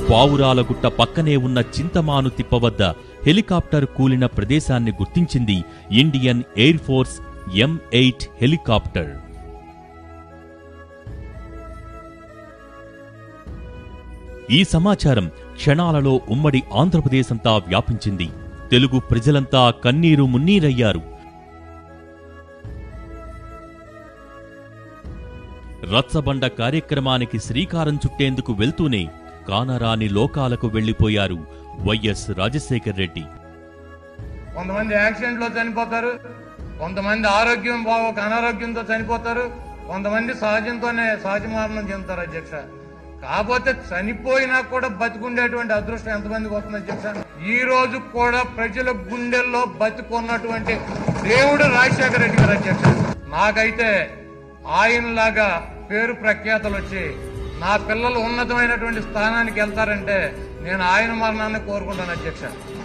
పావురాలగుట్ట పక్కనే ఉన్న చింతమాను తిప్ప వద్ద హెలికాప్టర్ కూలిన ప్రదేశాన్ని గుర్తించింది Indian air force M eight helicopter ఈ సమాచారం క్షణాలలో ఉమ్మడి ఆంధ్రప్రదేశంతా వ్యాపించింది తెలుగు ప్రజలంతా కన్నీరు మున్నీరయ్యారు రచ్చబండ కార్యక్రమానికి శ్రీకారం చుట్టేందుకు వెళ్తూనే కానరాని లోకాలకు వెళ్లిపోయారు వైఎస్ రాజశేఖర్ రెడ్డి కొంతమంది యాక్సిడెంట్ లో చనిపోతారు కొంతమంది ఆరోగ్యం బాగోక అనారోగ్యంతో చనిపోతారు కొంతమంది సహజంతోనే సహజ మరణం చెందుతారు అధ్యక్ష కాకపోతే చనిపోయినా కూడా బతికుండేటువంటి అదృష్టం ఎంతమందికి వస్తుంది అధ్యక్ష ఈ రోజు కూడా ప్రజల గుండెల్లో బతికున్నటువంటి దేవుడు రాజశేఖర రెడ్డి గారు అధ్యక్ష నాకైతే ఆయనలాగా పేరు ప్రఖ్యాతలు వచ్చి నా పిల్లలు ఉన్నతమైనటువంటి స్థానానికి వెళ్తారంటే నేను ఆయన మరణాన్ని కోరుకుంటాను అధ్యక్ష